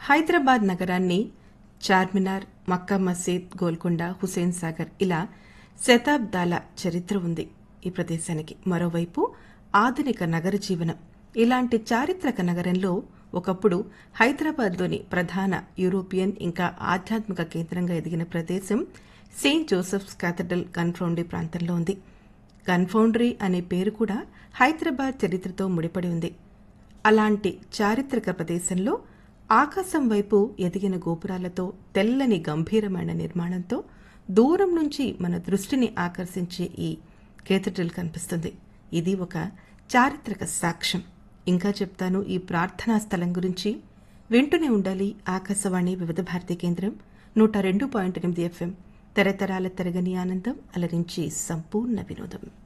హైదరాబాద్ నగరాన్ని చార్మినార్ మక్కా మసీద్ గోల్కొండ హుసేన్ సాగర్ ఇలా శతాబ్దాల చరిత్ర ఉంది ఈ ప్రదేశానికి మరోవైపు ఆధునిక నగర జీవనం ఇలాంటి చారిత్రక నగరంలో ఒకప్పుడు హైదరాబాద్లోని ప్రధాన యూరోపియన్ ఇంకా ఆధ్యాత్మిక కేంద్రంగా ఎదిగిన ప్రదేశం సెయింట్ జోసెఫ్స్ క్యాథడ్రల్ కన్ఫౌండరీ ప్రాంతంలో ఉంది కన్ఫౌండరీ అనే పేరు కూడా హైదరాబాద్ చరిత్రతో ముడిపడి ఉంది అలాంటి చారిత్రక ప్రదేశంలో ఆకాశం వైపు ఎదిగిన గోపురాలతో తెల్లని గంభీరమైన నిర్మాణంతో దూరం నుంచి మన దృష్టిని ఆకర్షించే ఈ కేథడ్రల్ కనిపిస్తుంది ఇది ఒక చారిత్రక సాక్ష్యం ఇంకా చెప్తాను ఈ ప్రార్థనా స్థలం గురించి వింటూనే ఉండాలి ఆకాశవాణి వివిధ భారతి కేంద్రం నూట రెండు పాయింట్ ఎనిమిది ఎఫ్ఎం తరతరాల తరగని ఆనందం అలరించి సంపూర్ణ వినోదం